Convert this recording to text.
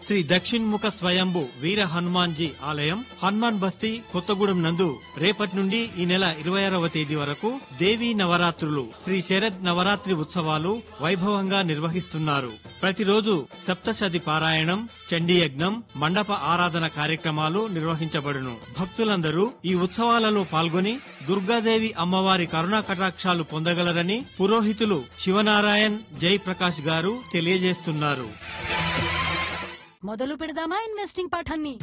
శ్రీ దక్షిణ్ముఖ స్వయంభు వీర హనుమాన్జీ ఆలయం హనుమాన్ బస్తీ కొత్తగూడెం నందు రేపటి నుండి ఈ నెల ఇరవై ఆరవ తేదీ వరకు దేవీ నవరాత్రులు శ్రీ శరద్ నవరాత్రి ఉత్సవాలు వైభవంగా నిర్వహిస్తున్నారు ప్రతిరోజు సప్తశతి పారాయణం చండీ యజ్ఞం మండప ఆరాధన కార్యక్రమాలు నిర్వహించబడును భక్తులందరూ ఈ ఉత్సవాలలో పాల్గొని దుర్గాదేవి అమ్మవారి కరుణా కటాక్షాలు పొందగలరని పురోహితులు శివనారాయణ్ జయప్రకాష్ గారు తెలియజేస్తున్నారు మొదలు పెడదామా ఇన్వెస్టింగ్ పాఠాన్ని